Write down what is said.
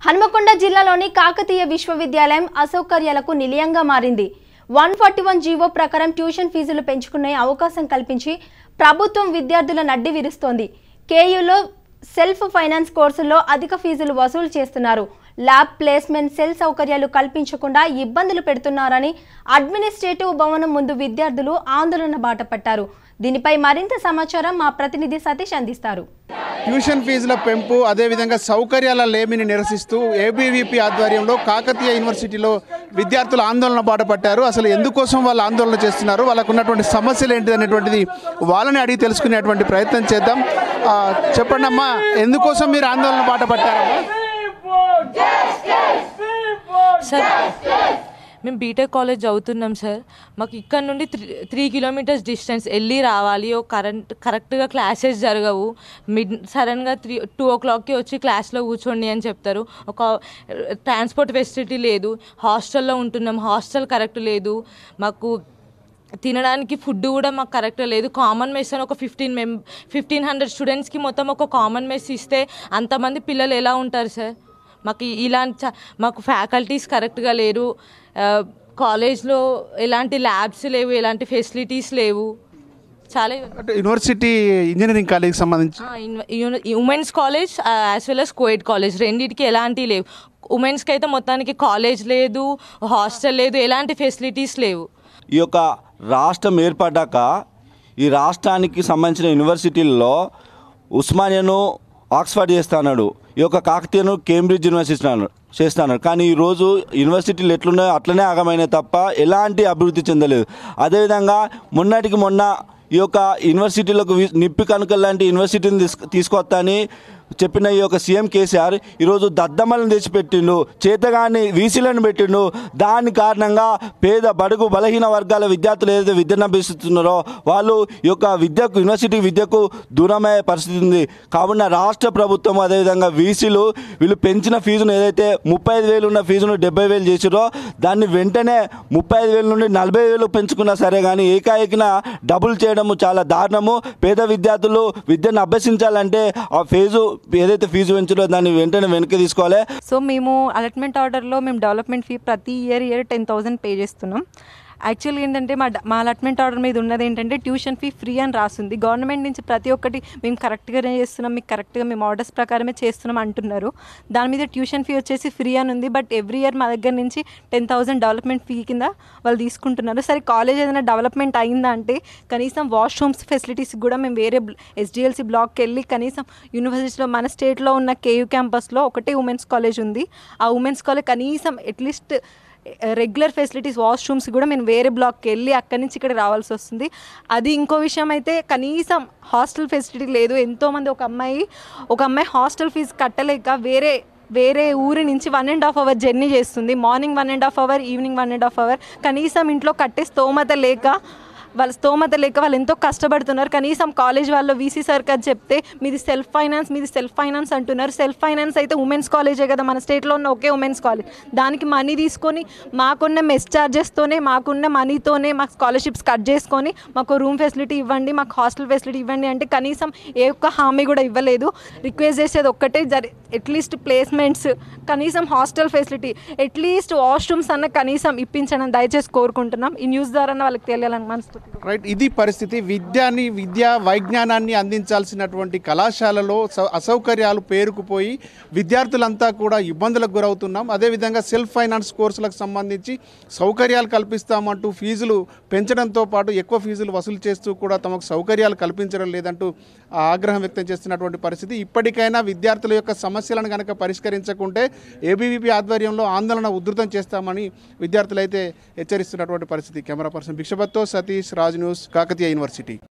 హన్మకొండ జిల్లాలోని కాకతీయ విశ్వవిద్యాలయం అసౌకర్యాలకు నిలయంగా మారింది వన్ ఫార్టీ వన్ జీవో ప్రకారం ట్యూషన్ ఫీజులు పెంచుకునే అవకాశం కల్పించి ప్రభుత్వం విద్యార్థుల నడ్డి విరుస్తోంది కేయూలో సెల్ఫ్ ఫైనాన్స్ కోర్సుల్లో అధిక ఫీజులు వసూలు చేస్తున్నారు ల్యాబ్ ప్లేస్మెంట్ సెల్ సౌకర్యాలు కల్పించకుండా ఇబ్బందులు పెడుతున్నారని అడ్మినిస్ట్రేటివ్ భవనం ముందు విద్యార్థులు ఆందోళన బాట పట్టారు దీనిపై మరింత సమాచారం మా ప్రతినిధి సతీష్ అందిస్తారు ట్యూషన్ ఫీజుల పెంపు అదేవిధంగా సౌకర్యాల లేమిని నిరసిస్తూ ఏబీవీపీ ఆధ్వర్యంలో కాకతీయ యూనివర్సిటీలో విద్యార్థులు ఆందోళన బాట పట్టారు అసలు ఎందుకోసం వాళ్ళు ఆందోళన చేస్తున్నారు వాళ్ళకు ఉన్నటువంటి సమస్యలు ఏంటి అనేటువంటిది వాళ్ళని అడిగి తెలుసుకునేటువంటి ప్రయత్నం చేద్దాం ఆ, చెప్పండి అమ్మా ఎందుకోసం మీరు ఆందోళన బాట పట్టారమ్మా సార్ మేము బీటెక్ కాలేజ్ చదువుతున్నాం సార్ మాకు ఇక్కడ నుండి త్రీ త్రీ కిలోమీటర్స్ డిస్టెన్స్ వెళ్ళి రావాలి ఓ కరెంట్ కరెక్ట్గా క్లాసెస్ జరగవు మిడ్ సడన్గా త్రీ టూ ఓ క్లాక్కి వచ్చి క్లాస్లో కూర్చోండి అని చెప్తారు ఒక ట్రాన్స్పోర్ట్ ఫెసిలిటీ లేదు హాస్టల్లో ఉంటున్నాం హాస్టల్ కరెక్ట్ లేదు మాకు తినడానికి ఫుడ్ కూడా మాకు కరెక్ట్ లేదు కామన్ మెస్ అని ఒక ఫిఫ్టీన్ మెం ఫిఫ్టీన్ హండ్రెడ్ స్టూడెంట్స్కి మొత్తం ఒక కామన్ మెస్ ఇస్తే అంతమంది పిల్లలు ఎలా ఉంటారు సార్ మాకు ఇలాంటి చ- మాకు ఫ్యాకల్టీస్ కరెక్ట్గా లేరు ఆ, కాలేజ్లో ఎలాంటి ల్యాబ్స్ లేవు ఎలాంటి ఫెసిలిటీస్ లేవు చాలా అంటే యూనివర్సిటీ ఇంజనీరింగ్ కాలేజీకి సంబంధించి women's college as well as coed college రెండింటికి ఎలాంటి లేవు ఉమెన్స్కి అయితే మొత్తానికి కాలేజ్ లేదు హాస్టల్ లేదు ఎలాంటి ఫెసిలిటీస్ లేవు ఈ యొక్క రాష్ట్రం ఏర్పడ్డాక ఈ రాష్ట్రానికి సంబంధించిన యూనివర్సిటీల్లో ఉస్మానియాను ఆక్స్ఫర్డ్ చేస్తాడు ఈ యొక్క కాకతీయను కేంబ్రిడ్జ్ యూనివర్సిటీ అన్నాడు చేస్తాడు కానీ ఈరోజు యూనివర్సిటీలు ఎట్లున్నాయో అట్లనే ఆగమైన తప్ప ఎలాంటి అభివృద్ధి చెందలేదు అదేవిధంగా మొన్నటికి మొన్న ఈ యొక్క యూనివర్సిటీలకు వి- నిప్పి కనుక లాంటి యూనివర్సిటీని తీసుకు తీసుకొస్తా అని చెప్పిన ఈ యొక్క సీఎం కేసీఆర్ ఈరోజు దద్దమ్మలను తెచ్చిపెట్టిండు చేతగాని వీసీలను పెట్టిండు దాని కారణంగా పేద బడుగు బలహీన వర్గాల విద్యార్థులు ఏదైతే విద్యను అభ్యసిస్తున్నారో వాళ్ళు ఈ యొక్క విద్యకు యూనివర్సిటీ విద్యకు దూరమయ్యే పరిస్థితి ఉంది కావున రాష్ట్ర ప్రభుత్వం అదేవిధంగా వీసీలు వీళ్ళు పెంచిన ఫీజును ఏదైతే ముప్పై ఐదు వేలు ఉన్న ఫీజును డెబ్బై వేలు చేసిరో దాన్ని వెంటనే ముప్పై ఐదు వేల నుండి నలభై వేలు పెంచుకున్నా సరే కానీ ఏకాఏకిన డబుల్ చేయడము చాలా దారుణము పేద విద్యార్థులు విద్యను అభ్యసించాలంటే ఆ ఫీజు ఏదైతే ఫీజు పెంచారో దాన్ని వెంటనే వెనక్కి తీసుకోవాలి సో మేము అలాట్మెంట్ ఆర్డర్లో మేము డెవలప్మెంట్ ఫీ ప్రతి year year ten thousand pay చేస్తున్నాం యాక్చువల్గా ఏంటంటే మా డ- మా అలాట్మెంట్ ఆర్డర్ మీద ఉన్నది ఏంటంటే ట్యూషన్ ఫీ ఫ్రీ అని రాస్తుంది గవర్నమెంట్ నుంచి ప్రతి ఒక్కటి మేము కరెక్ట్గానే చేస్తున్నాం మీకు కరెక్ట్గా మేము ఆర్డర్స్ ప్రకారమే చేస్తున్నాం అంటున్నారు దాని మీద ట్యూషన్ ఫీ వచ్చేసి ఫ్రీ అని ఉంది బట్ ఎవ్రీ ఇయర్ మా దగ్గర నుంచి టెన్ థౌసండ్ డెవలప్మెంట్ ఫీ కింద వాళ్ళు తీసుకుంటున్నారు సరే కాలేజ్ ఏదైనా డెవలప్మెంట్ అయిందా అంటే కనీసం వాష్రూమ్స్ ఫెసిలిటీస్ కూడా మేము వేరే ఎస్డిఎల్సి బ్లాక్కి వెళ్ళి కనీసం యూనివర్సిటీలో మన స్టేట్లో ఉన్న కేయూ క్యాంపస్లో ఒకటే ఉమెన్స్ కాలేజ్ ఉంది ఆ ఉమెన్స్ కాలేజ్ కనీసం అట్లీస్ట్ రెగ్యులర్ ఫెసిలిటీస్ వాష్రూమ్స్ కూడా మేము వేరే బ్లాక్కి వెళ్ళి అక్కడి నుంచి ఇక్కడ రావాల్సి వస్తుంది అది ఇంకో విషయం అయితే కనీసం హాస్టల్ ఫెసిలిటీ లేదు ఎంతోమంది ఒక అమ్మాయి ఒక అమ్మాయి హాస్టల్ ఫీజు కట్టలేక వేరే వేరే ఊరి నుంచి one and half hour journey చేస్తుంది morning one and half hour evening one and half hour కనీసం ఇంట్లో కట్టే స్తోమత లేక వాళ్ళ స్తోమత లేక వాళ్ళు ఎంతో కష్టపడుతున్నారు కనీసం కాలేజ్ వాళ్ళు వీసీ సార్ గారు చెప్తే మీది సెల్ఫ్ ఫైనాన్స్ మీది సెల్ఫ్ ఫైనాన్స్ అంటున్నారు సెల్ఫ్ ఫైనాన్స్ అయితే ఉమెన్స్ కాలేజే కదా మన స్టేట్లో ఉన్న ఒకే ఉమెన్స్ కాలేజ్ దానికి మనీ తీసుకొని మాకున్న మెస్ ఛార్జెస్తోనే మాకున్న మనీతోనే మాకు స్కాలర్షిప్స్ కట్ చేసుకొని మాకు రూమ్ ఫెసిలిటీ ఇవ్వండి మాకు హాస్టల్ ఫెసిలిటీ ఇవ్వండి అంటే కనీసం ఏ ఒక్క హామీ కూడా ఇవ్వలేదు రిక్వెస్ట్ చేసేది ఒక్కటే జరి అట్లీస్ట్ ప్లేస్మెంట్స్ కనీసం హాస్టల్ ఫెసిలిటీ అట్లీస్ట్ వాష్రూమ్స్ అన్న కనీసం ఇప్పించడం దయచేసి కోరుకుంటున్నాం ఈ న్యూస్ ద్వారా వాళ్ళకి తెలియాలని మనస్ఫూర్తిగా రైట్ ఇది పరిస్థితి విద్యాని విద్యా వైజ్ఞానాన్ని అందించాల్సినటువంటి కళాశాలలో సౌ- అసౌకర్యాలు పేరుకుపోయి విద్యార్థులంతా కూడా ఇబ్బందులకు గురవుతున్నాం అదేవిధంగా సెల్ఫ్ ఫైనాన్స్ కోర్సులకు సంబంధించి సౌకర్యాలు కల్పిస్తామంటూ ఫీజులు పెంచడంతో పాటు ఎక్కువ ఫీజులు వసూలు చేస్తూ కూడా తమకు సౌకర్యాలు కల్పించడం లేదంటూ ఆ ఆగ్రహం వ్యక్తం చేస్తున్నటువంటి పరిస్థితి ఇప్పటికైనా విద్యార్థుల యొక్క సమస్యలను కనుక పరిష్కరించకుంటే ఏబీవీపీ ఆధ్వర్యంలో ఆందోళన ఉధృతం చేస్తామని విద్యార్థులైతే హెచ్చరిస్తున్నటువంటి పరిస్థితి కెమెరా పర్సన్ భిక్షపత్తో సతీష్ రాజ్ న్యూస్ కాకతీయ యూనివర్సిటీ